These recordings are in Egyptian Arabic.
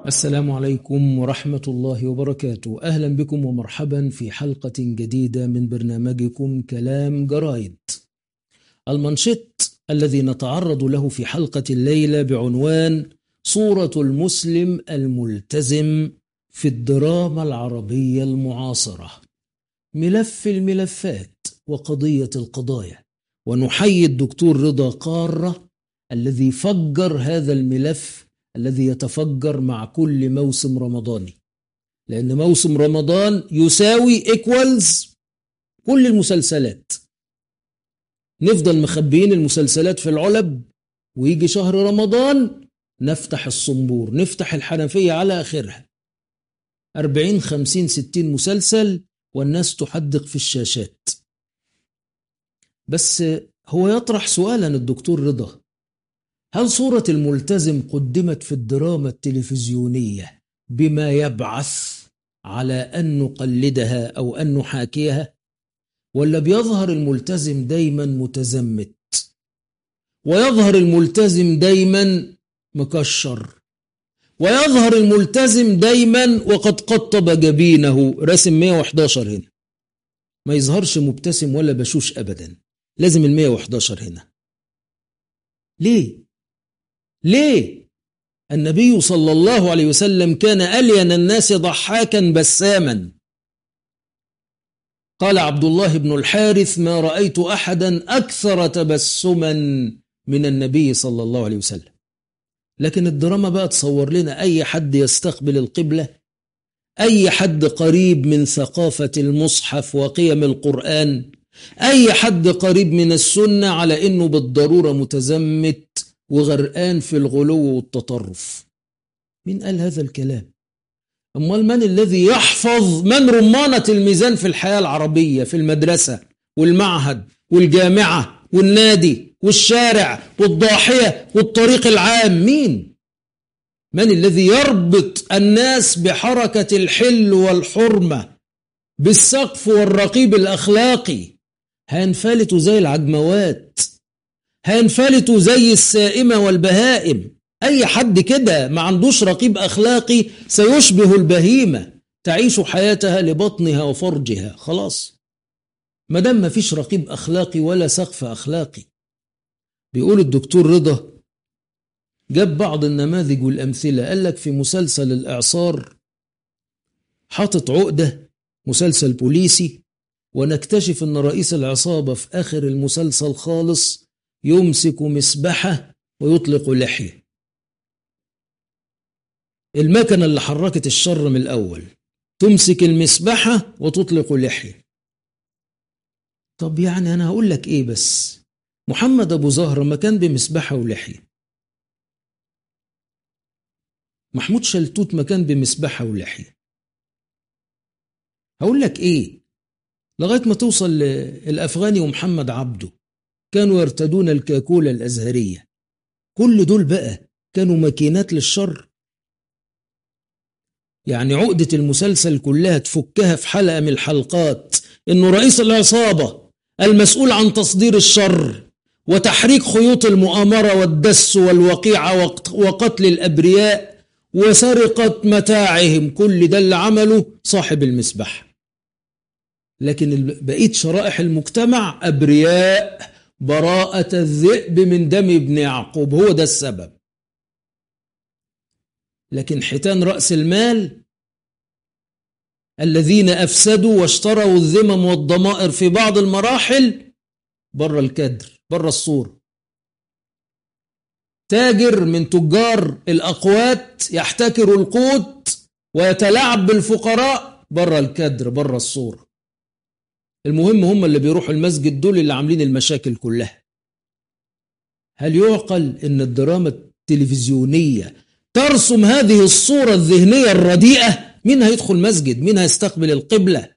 السلام عليكم ورحمة الله وبركاته أهلا بكم ومرحبا في حلقة جديدة من برنامجكم كلام جرايد المنشط الذي نتعرض له في حلقة الليلة بعنوان صورة المسلم الملتزم في الدراما العربية المعاصرة ملف الملفات وقضية القضايا ونحيي الدكتور رضا قارة الذي فجر هذا الملف الذي يتفجر مع كل موسم رمضاني لأن موسم رمضان يساوي ايكوالز كل المسلسلات نفضل مخبيين المسلسلات في العلب ويجي شهر رمضان نفتح الصنبور نفتح الحنفية على آخرها أربعين خمسين ستين مسلسل والناس تحدق في الشاشات بس هو يطرح سؤالا الدكتور رضا هل صورة الملتزم قدمت في الدراما التلفزيونية بما يبعث على أن نقلدها أو أن نحاكيها ولا بيظهر الملتزم دايما متزمت ويظهر الملتزم دايما مكشر ويظهر الملتزم دايما وقد قطب جبينه رسم 111 هنا ما يظهرش مبتسم ولا بشوش أبدا لازم ال 111 هنا ليه ليه النبي صلى الله عليه وسلم كان ألين الناس ضحاكا بساما قال عبد الله بن الحارث ما رأيت أحدا أكثر تبسما من النبي صلى الله عليه وسلم لكن الدراما بقى تصور لنا أي حد يستقبل القبلة أي حد قريب من ثقافة المصحف وقيم القرآن أي حد قريب من السنة على إنه بالضرورة متزمت وغرقان في الغلو والتطرف مين قال هذا الكلام أمال من الذي يحفظ من رمانة الميزان في الحياة العربية في المدرسة والمعهد والجامعة والنادي والشارع والضاحية والطريق العام مين من الذي يربط الناس بحركة الحل والحرمة بالسقف والرقيب الأخلاقي هينفلتوا زي العجموات هينفلتوا زي السائمة والبهائم أي حد كده ما عندوش رقيب أخلاقي سيشبه البهيمة تعيش حياتها لبطنها وفرجها خلاص ما دام ما فيش رقيب أخلاقي ولا سقف أخلاقي بيقول الدكتور رضا جاب بعض النماذج والأمثلة قال لك في مسلسل الإعصار حاطط عقدة مسلسل بوليسي ونكتشف أن رئيس العصابة في آخر المسلسل خالص يمسك مسبحة ويطلق لحية المكنة اللي حركت الشر من الأول تمسك المسبحة وتطلق لحية طب يعني أنا هقول لك إيه بس محمد أبو زهر ما كان بمسبحة ولحية محمود شلتوت ما كان بمسبحة ولحية هقول لك إيه لغاية ما توصل الأفغاني ومحمد عبده كانوا يرتدون الكاكولة الأزهرية كل دول بقى كانوا ماكينات للشر يعني عقدة المسلسل كلها تفكها في حلقة من الحلقات إنه رئيس العصابة المسؤول عن تصدير الشر وتحريك خيوط المؤامرة والدس والوقيعة وقتل الأبرياء وسرقة متاعهم كل ده اللي عمله صاحب المسبح لكن بقية شرائح المجتمع أبرياء براءة الذئب من دم ابن يعقوب هو ده السبب لكن حيتان رأس المال الذين أفسدوا واشتروا الذمم والضمائر في بعض المراحل بره الكدر بره الصورة تاجر من تجار الأقوات يحتكر القوت ويتلاعب بالفقراء بره الكدر بره الصورة المهم هم اللي بيروحوا المسجد دول اللي عاملين المشاكل كلها هل يعقل ان الدراما التلفزيونية ترسم هذه الصورة الذهنية الرديئة مين هيدخل مسجد مين هيستقبل القبلة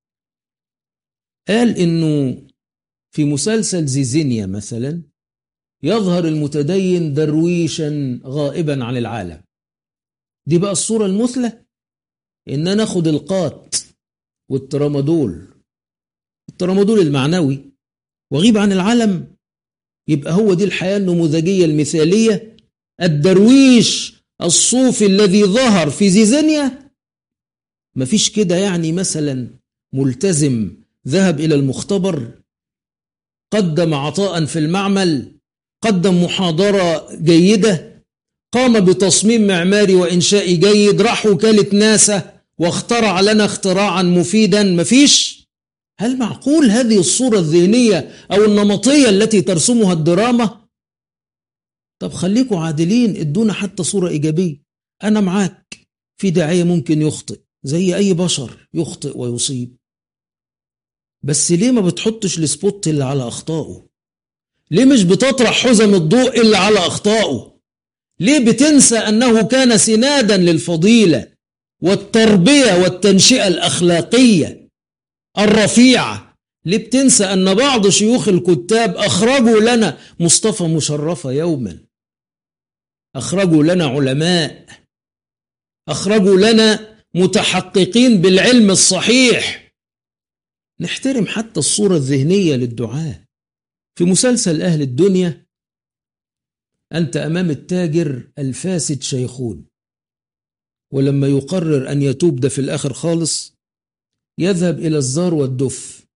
قال انه في مسلسل زيزينيا مثلا يظهر المتدين درويشا غائبا عن العالم دي بقى الصورة المثلى ان انا اخد القات والترامادول الترامادول المعنوي وغيب عن العالم يبقى هو دي الحياة النموذجية المثالية الدرويش الصوف الذي ظهر في زيزانيا مفيش كده يعني مثلا ملتزم ذهب إلى المختبر قدم عطاء في المعمل قدم محاضرة جيدة قام بتصميم معماري وإنشائي جيد راح وكالة ناسا واخترع لنا اختراعا مفيدا مفيش هل معقول هذه الصورة الذهنية أو النمطية التي ترسمها الدراما طب خليكوا عادلين ادونا حتى صورة إيجابية أنا معاك في داعية ممكن يخطئ زي أي بشر يخطئ ويصيب بس ليه ما بتحطش السبوت اللي على أخطائه ليه مش بتطرح حزم الضوء اللي على أخطائه ليه بتنسى أنه كان سنادا للفضيلة والتربية والتنشئة الأخلاقية الرفيعة ليه بتنسى أن بعض شيوخ الكتاب أخرجوا لنا مصطفى مشرفة يوما أخرجوا لنا علماء أخرجوا لنا متحققين بالعلم الصحيح نحترم حتى الصورة الذهنية للدعاء في مسلسل أهل الدنيا أنت أمام التاجر الفاسد شيخون ولما يقرر أن يتوب ده في الآخر خالص يذهب إلى الزار والدف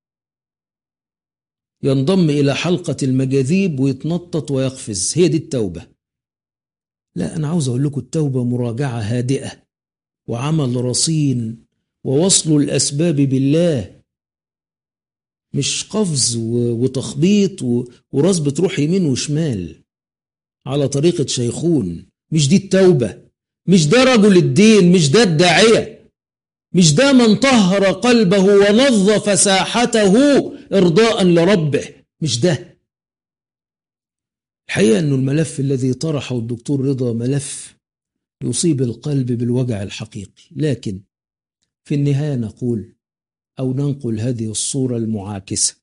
ينضم إلى حلقة المجاذيب ويتنطط ويقفز هي دي التوبة لا أنا عاوز أقول لكم التوبة مراجعة هادئة وعمل رصين ووصل الأسباب بالله مش قفز وتخبيط وراس بتروح يمين وشمال على طريقة شيخون مش دي التوبة مش ده رجل الدين مش ده الداعية مش ده من طهر قلبه ونظف ساحته إرضاء لربه مش ده الحقيقة أنه الملف الذي طرحه الدكتور رضا ملف يصيب القلب بالوجع الحقيقي لكن في النهاية نقول أو ننقل هذه الصورة المعاكسة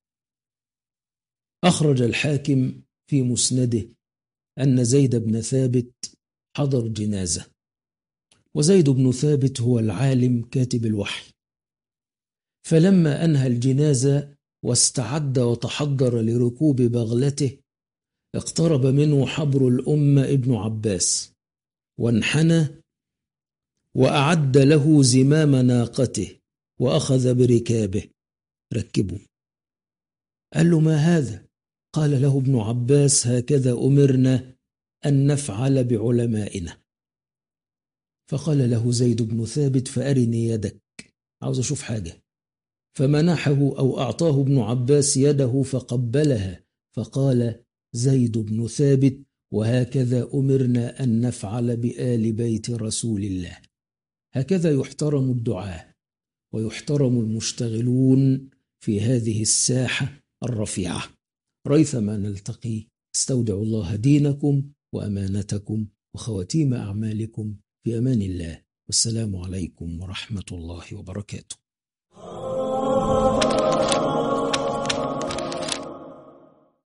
أخرج الحاكم في مسنده أن زيد بن ثابت حضر جنازة وزيد بن ثابت هو العالم كاتب الوحي فلما أنهى الجنازة واستعد وتحضر لركوب بغلته اقترب منه حبر الأمة ابن عباس وانحنى وأعد له زمام ناقته وأخذ بركابه ركبه قال له ما هذا قال له ابن عباس هكذا أمرنا أن نفعل بعلمائنا فقال له زيد بن ثابت فأرني يدك عاوز أشوف حاجة فمنحه أو أعطاه ابن عباس يده فقبلها فقال زيد بن ثابت وهكذا أمرنا أن نفعل بآل بيت رسول الله هكذا يحترم الدعاة ويحترم المشتغلون في هذه الساحة الرفيعة ريثما نلتقي استودع الله دينكم وأمانتكم وخواتيم أعمالكم في أمان الله والسلام عليكم ورحمة الله وبركاته